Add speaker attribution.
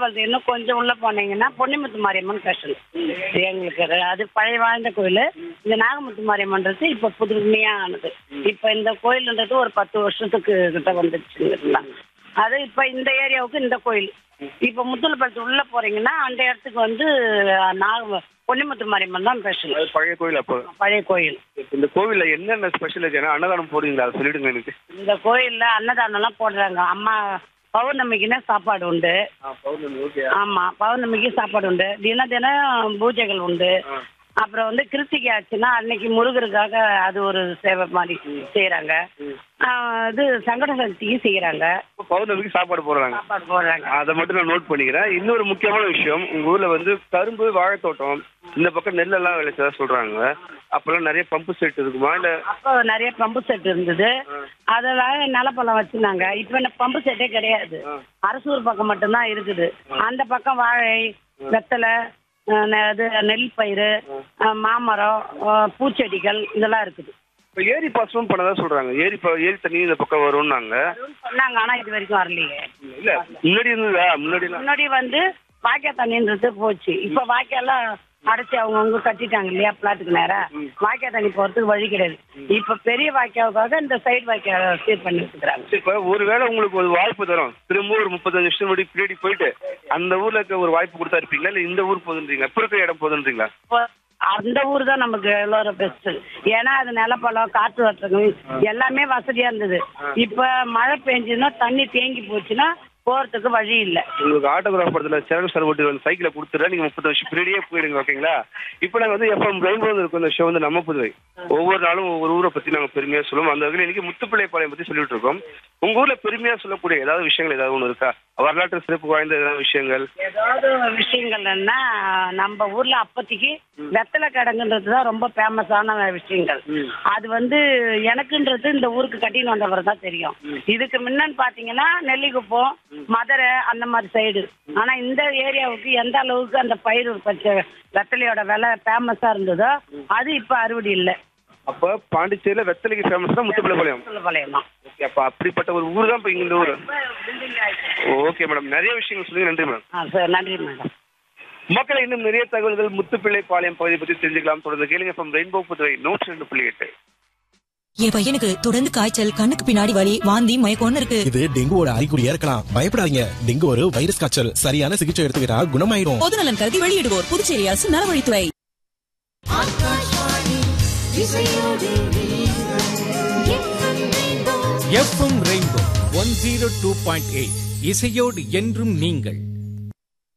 Speaker 1: பாலத்து இன்னும் கொஞ்சம் உள்ள போனீங்கன்னா பொன்னிமுத்து மாரியம்மன் ஸ்பெஷல் எங்களுக்கு அது- அது பழைய வாழ்ந்த கோயில் இந்த நாகமுத்து மாரியம்மன்றது இப்போ புதுமையா ஆனது இப்போ இந்த கோயில்ன்றது ஒரு பத்து வருஷத்துக்கு கிட்ட வந்துடுச்சுங்களா அது இப்போ இந்த ஏரியாவுக்கு இந்த கோயில் இப்போ முத்துலப்பாலத்து உள்ள போறீங்கன்னா அந்த இடத்துக்கு வந்து நாக பொன்னிமுத்து மாரியம்மன் தான் ஸ்பெஷல்
Speaker 2: அது பழைய கோயில் அப்போ
Speaker 1: பழைய கோயில்
Speaker 2: இந்த கோவில்ல என்னென்ன ஸ்பெஷல் இருக்கு ஏன்னா அன்னதானம் போடுவீங்களா அதை சொல்லிடுங்க எனக்கு
Speaker 1: இந்த கோயில்ல அன்னதானம்லாம் போடுறாங்க அம்மா பௌர்ணமிக்குன்னா சாப்பாடு உண்டு
Speaker 2: பௌர்ணமி ஓகே
Speaker 1: ஆமா பௌர்ணமிக்கு சாப்பாடு உண்டு தின தினம் பூஜைகள் உண்டு அப்புறம் வந்து கிருத்திகை ஆச்சுன்னா அன்னைக்கு முருகருக்காக அது ஒரு சேவை மாதிரி செய்யறாங்க இது சங்கட சக்திக்கு செய்யறாங்க
Speaker 2: பௌர்ணமிக்கு சாப்பாடு போடுறாங்க
Speaker 1: சாப்பாடு போடுறாங்க
Speaker 2: அதை மட்டும் நான் நோட் பண்ணிக்கிறேன் இன்னொரு முக்கியமான விஷயம் உங்க ஊர்ல வந்து கரும்பு வாழைத்தோட்டம் இந்த பக்கம் நெல்லெல்லாம் விளைச்சதா சொல்றாங்க அப்பெல்லாம் நிறைய பம்பு செட் இருக்குமா இல்ல
Speaker 1: அப்போ நிறைய பம்பு செட் இருந்தது அதெல்லாம் நிலப்பழம் வச்சிருந்தாங்க இப்போ இந்த பம்பு செட்டே கிடையாது அரசூர் பக்கம் மட்டும்தான் இருக்குது அந்த பக்கம் வாழை வெத்தலை அஹ் நெ- இது நெல் பயிர் அஹ் மாமரம் அஹ் பூச்செடிகள் இதெல்லாம் இருக்குது
Speaker 2: இப்ப ஏரி பாசனம் பண்ணதா சொல்றாங்க ஏரி ப- ஏரி தண்ணி இந்த பக்கம் வரும்னாங்க
Speaker 1: சொன்னாங்க ஆனா இது வரைக்கும் வரலையே
Speaker 2: இல்ல முன்னாடி இருந்ததா முன்னாடி
Speaker 1: முன்னாடி வந்து வாய்க்கா தண்ணின்றது போச்சு இப்ப வாய்க்காலாம் அடைச்சு அவங்கவுங்க கட்டிட்டாங்க இல்லையா பிளாட்டுக்கு நேரா வாய்க்கா தண்ணி போறதுக்கு வழி கிடையாது இப்ப பெரிய வாய்க்காவுக்காக இந்த சைடு வாய்க்கா சீர் பண்ணி வச்சுக்கிறாங்க
Speaker 2: சரி, இப்ப ஒருவேளை உங்களுக்கு ஒரு வாய்ப்பு தரும் திரும்ப ஒரு முப்பத்தஞ்சு வருஷம் முன்னாடி பின்னாடி போயிட்டு அந்த ஊர்ல இருக்க ஒரு வாய்ப்பு கொடுத்தா இருப்பீங்களா இல்ல இந்த ஊர் போதுன்றீங்களா இப்ப இருக்கிற இடம் போதுன்றீங்களா
Speaker 1: இப்போ அந்த ஊர் தான் நமக்கு எல்லோரும் பெஸ்ட் ஏன்னா அது நிலப்பழம் காற்று வட்டங்கள் எல்லாமே வசதியா இருந்தது இப்ப மழை பெஞ்சுன்னா தண்ணி தேங்கி போச்சுன்னா போறதுக்கு வழி இல்லை
Speaker 2: உங்களுக்கு ஆட்டோகிராஃப் படத்துல சேனல் சார் ஓட்டி வந்து சைக்கிளை கொடுத்துறேன் நீங்க முப்பது வருஷம் பின்னாடியே போயிடுங்க ஓகேங்களா இப்போ நாங்க வந்து எஃப்எம் ரெயின்போ இருக்கும் இந்த ஷோ வந்து நம்ம புதுவை ஒவ்வொரு நாளும் ஒவ்வொரு ஊரை பத்தி நாங்க பெருமையா சொல்லுவோம் அந்த வகையில் இன்னைக்கு முத்துப்பிள்ளைப்பாளையம் பத்தி சொல்லிட்டு இருக்கோம் உங்க ஊர்ல பெருமையா சொல்லக்கூடிய ஏதாவது விஷயங்கள் ஏதாவது ஒன்று இருக்கா வரலாற்று சிறப்பு வாய்ந்த ஏதாவது விஷயங்கள்
Speaker 1: ஏதாவது விஷயங்கள்னா நம்ம ஊர்ல அப்போதைக்கு வெத்தலை கிடங்குன்றது தான் ரொம்ப ஃபேமஸான விஷயங்கள் அது வந்து எனக்குன்றது இந்த ஊருக்கு கட்டின்னு வந்தவர் தான் தெரியும் இதுக்கு முன்னன்னு பாத்தீங்கன்னா நெல்லிக்குப்பம் மதுரை அந்த மாதிரி சைடு ஆனா இந்த ஏரியாவுக்கு எந்த அளவுக்கு அந்த பயிர் உற்பத்தி வெத்தலையோட விலை ஃபேமஸா இருந்ததோ அது இப்ப அறுவடை இல்லை
Speaker 2: அப்ப பாண்டிச்சேரியில வெத்தலைக்கு ஃபேமஸ் தான் முத்துப்பிள்ளைப்பாளையம்
Speaker 1: பாளையம் தான்
Speaker 2: ஓகே அப்ப அப்படிப்பட்ட ஒரு ஊர் தான் இப்ப இங்க இந்த ஊர் ஓகே மேடம் நிறைய விஷயங்கள் சொல்லுங்க நன்றி மேடம்
Speaker 1: ஆ சார் நன்றி மேடம்
Speaker 2: மக்களை இன்னும் நிறைய தகவல்கள் முத்துப்பிள்ளைப்பாளையம் பகுதியை பத்தி தெரிஞ்சுக்கலாம் தொடர்ந்து கேளுங்க ஃப்ரம் ரெயின்போ புதுவை நூற்றி ரெண்டு புள்ளி எட்டு
Speaker 3: என் பையனுக்கு தொடர்ந்து காய்ச்சல் கண்ணுக்கு பின்னாடி வலி வாந்தி மயக்கம்னு இருக்கு
Speaker 4: இது டெங்குவோட அறிகுறியா இருக்கலாம் பயப்படாதீங்க டெங்கு ஒரு வைரஸ் காய்ச்சல் சரியான சிகிச்சை எடுத்துக்கிட்டா குணமாயிடும்
Speaker 3: பொது நலன் கருதி வெளியிடுவோர் புதுச்சேரி அரசு நலவழித்துறை
Speaker 5: FM rainbow one zero two point eight இசையோடு என்றும் நீங்கள்